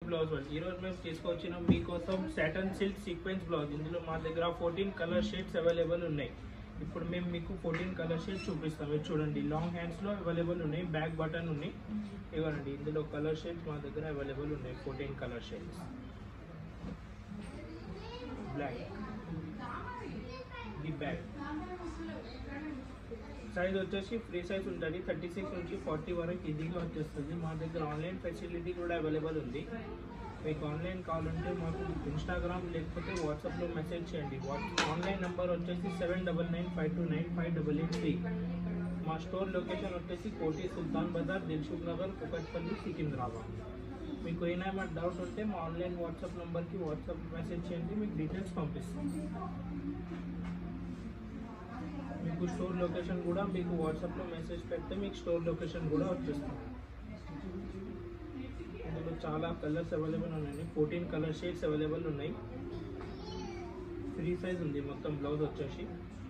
blouse వాళ్ళు ఈ రోజు మేము తీసుకొచ్చిన మీకోసం సాటన్ సిల్క్ సీక్వెన్స్ బ్లౌజ్ ఇందులో మా దగ్గర ఫోర్టీన్ కలర్ షేడ్స్ అవైలబుల్ ఉన్నాయి ఇప్పుడు మేము మీకు ఫోర్టీన్ కలర్ షేడ్స్ చూపిస్తాం ఇది చూడండి లాంగ్ హ్యాండ్స్లో అవైలబుల్ ఉన్నాయి బ్యాక్ బటన్ ఉన్నాయి ఇవ్వండి ఇందులో కలర్ షేడ్స్ మా దగ్గర అవైలబుల్ ఉన్నాయి fourteen colour shades black the back size వచ్చేసి ఫ్రీ సైజ్ ఉంటుంది థర్టీ సిక్స్ నుంచి ఫార్టీ వరకు ఈజీగా వచ్చేస్తుంది మా దగ్గర ఆన్లైన్ ఫెసిలిటీ కూడా అవైలబుల్ ఉంది మీకు ఆన్లైన్ కావాలంటే మాకు ఇన్స్టాగ్రామ్ లేకపోతే వాట్సాప్లో మెసేజ్ చేయండి వాట్స్ ఆన్లైన్ నెంబర్ వచ్చేసి seven double nine five two nine five double eight three మా స్టోర్ లొకేషన్ వచ్చేసి కోటి సుల్తాన్ బజార్ దిల్సుఖ్ నగర్ కుకట్పల్లి సికింద్రాబాద్ మీకు ఏమైనా డౌట్ ఉంటే మా ఆన్లైన్ వాట్సాప్ నెంబర్కి వాట్సాప్ మెసేజ్ చేయండి మీకు డీటెయిల్స్ పంపిస్తాం మీకు స్టోర్ లొకేషన్ కూడా మీకు వాట్సాప్లో మెసేజ్ పెడితే మీకు స్టోర్ లొకేషన్ కూడా వచ్చేస్తుంది ఇందులో చాలా కలర్స్ అవైలబుల్ ఉన్నాయి ఫోర్టీన్ కలర్ షేడ్స్ అవైలబుల్ ఉన్నాయి ఫ్రీ సైజ్ ఉంది మొత్తం బ్లౌజ్ వచ్చేసి